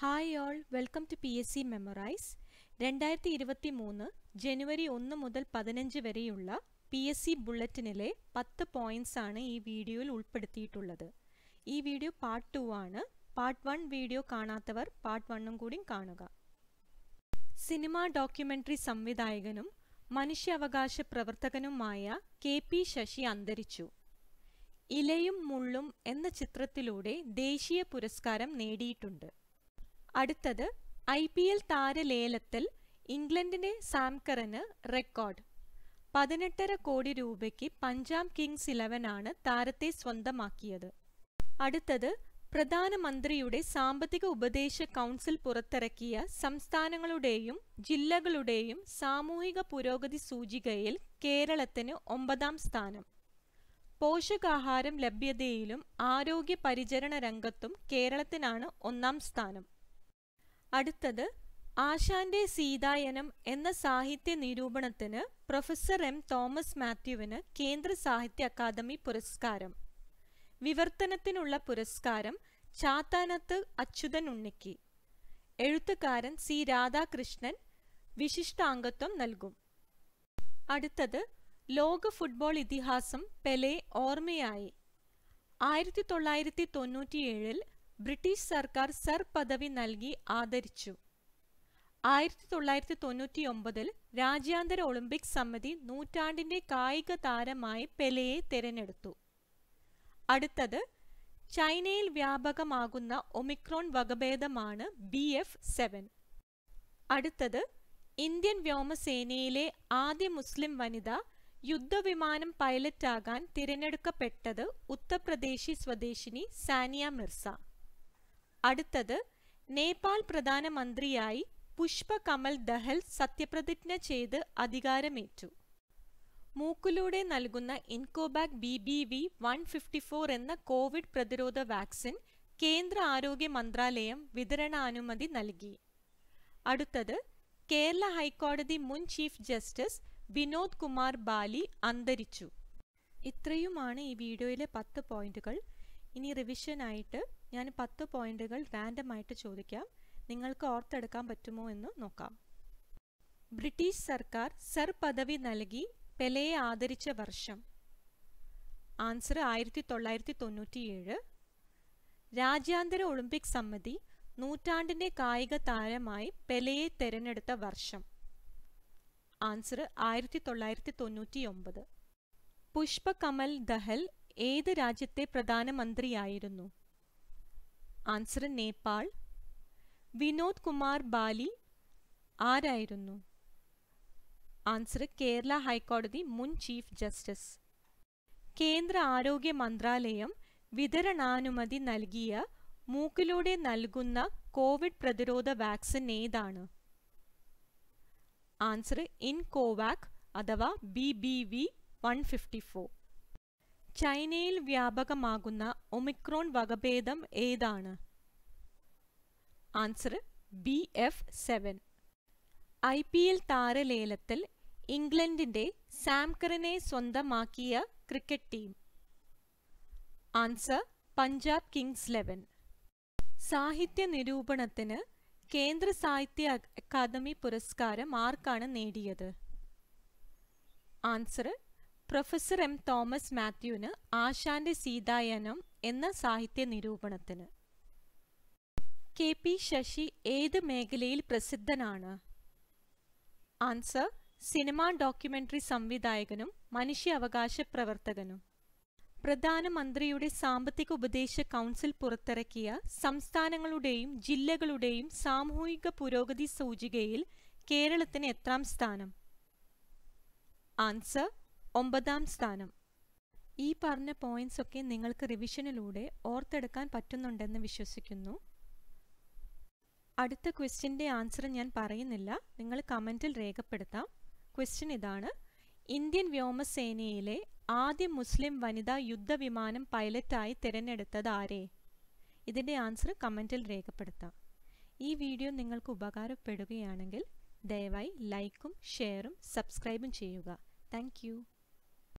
hi all welcome to P S C memorise രണ്ടായിരത്തി ഇരുപത്തി മൂന്ന് ജനുവരി ഒന്ന് മുതൽ പതിനഞ്ച് വരെയുള്ള പി എസ് സി ബുള്ളറ്റിനിലെ പത്ത് പോയിന്റ്സ് ആണ് ഈ വീഡിയോയിൽ ഉൾപ്പെടുത്തിയിട്ടുള്ളത് ഈ വീഡിയോ പാർട്ട് ടു ആണ് പാർട്ട് വൺ വീഡിയോ കാണാത്തവർ പാർട്ട് വണ്ണും കൂടി കാണുക സിനിമ ഡോക്യുമെന്ററി സംവിധായകനും മനുഷ്യാവകാശ പ്രവർത്തകനുമായ കെ പി ശശി അന്തരിച്ചു ഇലയും മുള്ളും എന്ന ചിത്രത്തിലൂടെ ദേശീയ പുരസ്കാരം നേടിയിട്ടുണ്ട് അടുത്തത് ഐ പി എൽ താരലേലത്തിൽ ഇംഗ്ലണ്ടിന്റെ സാംകറിന് റെക്കോർഡ് പതിനെട്ടര കോടി രൂപയ്ക്ക് പഞ്ചാബ് കിങ്സ് ഇലവനാണ് താരത്തെ സ്വന്തമാക്കിയത് അടുത്തത് പ്രധാനമന്ത്രിയുടെ സാമ്പത്തിക ഉപദേശ കൗൺസിൽ പുറത്തിറക്കിയ സംസ്ഥാനങ്ങളുടെയും ജില്ലകളുടെയും സാമൂഹിക പുരോഗതി സൂചികയിൽ കേരളത്തിന് ഒമ്പതാം സ്ഥാനം പോഷകാഹാരം ലഭ്യതയിലും ആരോഗ്യ പരിചരണ രംഗത്തും കേരളത്തിനാണ് ഒന്നാം സ്ഥാനം അടുത്തത് ആശാന്റെ സീതായനം എന്ന സാഹിത്യ നിരൂപണത്തിന് പ്രൊഫസർ എം തോമസ് മാത്യുവിന് കേന്ദ്ര സാഹിത്യ അക്കാദമി പുരസ്കാരം വിവർത്തനത്തിനുള്ള പുരസ്കാരം ചാത്താനത്ത് അച്യുതൻ ഉണ്ണിക്ക് എഴുത്തുകാരൻ സി രാധാകൃഷ്ണൻ വിശിഷ്ടാംഗത്വം നൽകും അടുത്തത് ലോക ഫുട്ബോൾ ഇതിഹാസം പെലെ ഓർമ്മയായി ആയിരത്തി തൊള്ളായിരത്തി തൊണ്ണൂറ്റിയേഴിൽ ബ്രിട്ടീഷ് സർക്കാർ സർ പദവി നൽകി ആദരിച്ചു ആയിരത്തി തൊള്ളായിരത്തി തൊണ്ണൂറ്റി ഒമ്പതിൽ രാജ്യാന്തര ഒളിമ്പിക് സമിതി നൂറ്റാണ്ടിന്റെ കായിക താരമായി പെലെയെ തിരഞ്ഞെടുത്തു അടുത്തത് ചൈനയിൽ വ്യാപകമാകുന്ന ഒമിക്രോൺ വകഭേദമാണ് ബി എഫ് സെവൻ അടുത്തത് ഇന്ത്യൻ വ്യോമസേനയിലെ ആദ്യ മുസ്ലിം വനിത യുദ്ധവിമാനം പൈലറ്റാകാൻ തിരഞ്ഞെടുക്കപ്പെട്ടത് ഉത്തർപ്രദേശി സ്വദേശിനി സാനിയ മിർസ അടുത്തത് നേപ്പാൾ പ്രധാനമന്ത്രിയായി പുഷ്പ കമൽ ദഹൽ സത്യപ്രതിജ്ഞ ചെയ്ത് അധികാരമേറ്റു മൂക്കിലൂടെ നൽകുന്ന Incovacc B B V one fifty four എന്ന കോവിഡ് പ്രതിരോധ വാക്സിൻ കേന്ദ്ര ആരോഗ്യ മന്ത്രാലയം വിതരണാനുമതി നൽകി അടുത്തത് കേരള ഹൈക്കോടതി മുൻ ചീഫ് ജസ്റ്റിസ് വിനോദ് കുമാർ ബാലി അന്തരിച്ചു ഇത്രയുമാണ് ഈ വീഡിയോയിലെ പത്ത് പോയിന്റുകൾ ഇനി റിവിഷനായിട്ട് ഞാൻ പത്ത് പോയിന്റുകൾ റാൻഡം ആയിട്ട് ചോദിക്കാം നിങ്ങൾക്ക് ഓർത്തെടുക്കാൻ പറ്റുമോ എന്ന് നോക്കാം ബ്രിട്ടീഷ് സർക്കാർ സർ പദവി നൽകി പെലെയെ ആദരിച്ച വർഷം ആൻസർ ആയിരത്തി തൊള്ളായിരത്തി തൊണ്ണൂറ്റിയേഴ് രാജ്യാന്തര ഒളിമ്പിക് സമിതി നൂറ്റാണ്ടിന്റെ കായിക താരമായി പെലെയെ തെരഞ്ഞെടുത്ത വർഷം ആൻസർ ആയിരത്തി തൊള്ളായിരത്തി തൊണ്ണൂറ്റി ഒമ്പത് പുഷ്പ കമൽ ദഹൽ ഏത് രാജ്യത്തെ പ്രധാനമന്ത്രിയായിരുന്നു ആൻസർ നേപ്പാൾ വിനോദ് കുമാർ ബാലി ആരായിരുന്നു ആൻസർ കേരള ഹൈക്കോടതി മുൻ ചീഫ് ജസ്റ്റിസ് കേന്ദ്ര ആരോഗ്യ മന്ത്രാലയം വിതരണാനുമതി നൽകിയ മൂക്കിലൂടെ നൽകുന്ന കോവിഡ് പ്രതിരോധ വാക്സിൻ ഏതാണ് ആൻസർ ഇൻ കോവാക് അഥവാ B B V one fifty four ചൈനയിൽ വ്യാപകമാകുന്ന ഒമിക്രോൺ വകഭേദം ഏതാണ് answer B F seven I P L താരലേലത്തിൽ ഇംഗ്ലണ്ടിന്റെ സാംകറിനെ സ്വന്തമാക്കിയ cricket team answer Punjab kings eleven സാഹിത്യ നിരൂപണത്തിന് കേന്ദ്ര സാഹിത്യ അക്കാദമി പുരസ്കാരം ആർക്കാണ് നേടിയത് ആൻസർ പ്രൊഫസർ എം തോമസ് മാത്യുവിന് ആശാന്റെ സീതായനം എന്ന സാഹിത്യ നിരൂപണത്തിന് കെ പി ശശി ഏത് മേഖലയിൽ പ്രസിദ്ധനാണ് ആൻസർ സിനിമാ ഡോക്യുമെന്ററി സംവിധായകനും മനുഷ്യാവകാശ പ്രവർത്തകനും പ്രധാനമന്ത്രിയുടെ സാമ്പത്തിക ഉപദേശ കൗൺസിൽ പുറത്തിറക്കിയ സംസ്ഥാനങ്ങളുടെയും ജില്ലകളുടെയും സാമൂഹിക പുരോഗതി സൂചികയിൽ കേരളത്തിന് എത്രാം സ്ഥാനം ആൻസർ ഒമ്പതാം സ്ഥാനം ഈ പറഞ്ഞ പോയിന്റ്സ് ഒക്കെ നിങ്ങൾക്ക് റിവിഷനിലൂടെ ഓർത്തെടുക്കാൻ പറ്റുന്നുണ്ടെന്ന് വിശ്വസിക്കുന്നു അടുത്ത ക്വസ്റ്റ്യൻ്റെ ആൻസർ ഞാൻ പറയുന്നില്ല നിങ്ങൾ കമൻറ്റിൽ രേഖപ്പെടുത്താം ക്വസ്റ്റ്യൻ ഇതാണ് ഇന്ത്യൻ വ്യോമസേനയിലെ ആദ്യ മുസ്ലിം വനിതാ യുദ്ധവിമാനം പൈലറ്റായി തിരഞ്ഞെടുത്തത് ആരെ ഇതിൻ്റെ ആൻസർ കമൻറ്റിൽ രേഖപ്പെടുത്താം ഈ വീഡിയോ നിങ്ങൾക്ക് ഉപകാരപ്പെടുകയാണെങ്കിൽ ദയവായി ലൈക്കും ഷെയറും സബ്സ്ക്രൈബും ചെയ്യുക താങ്ക്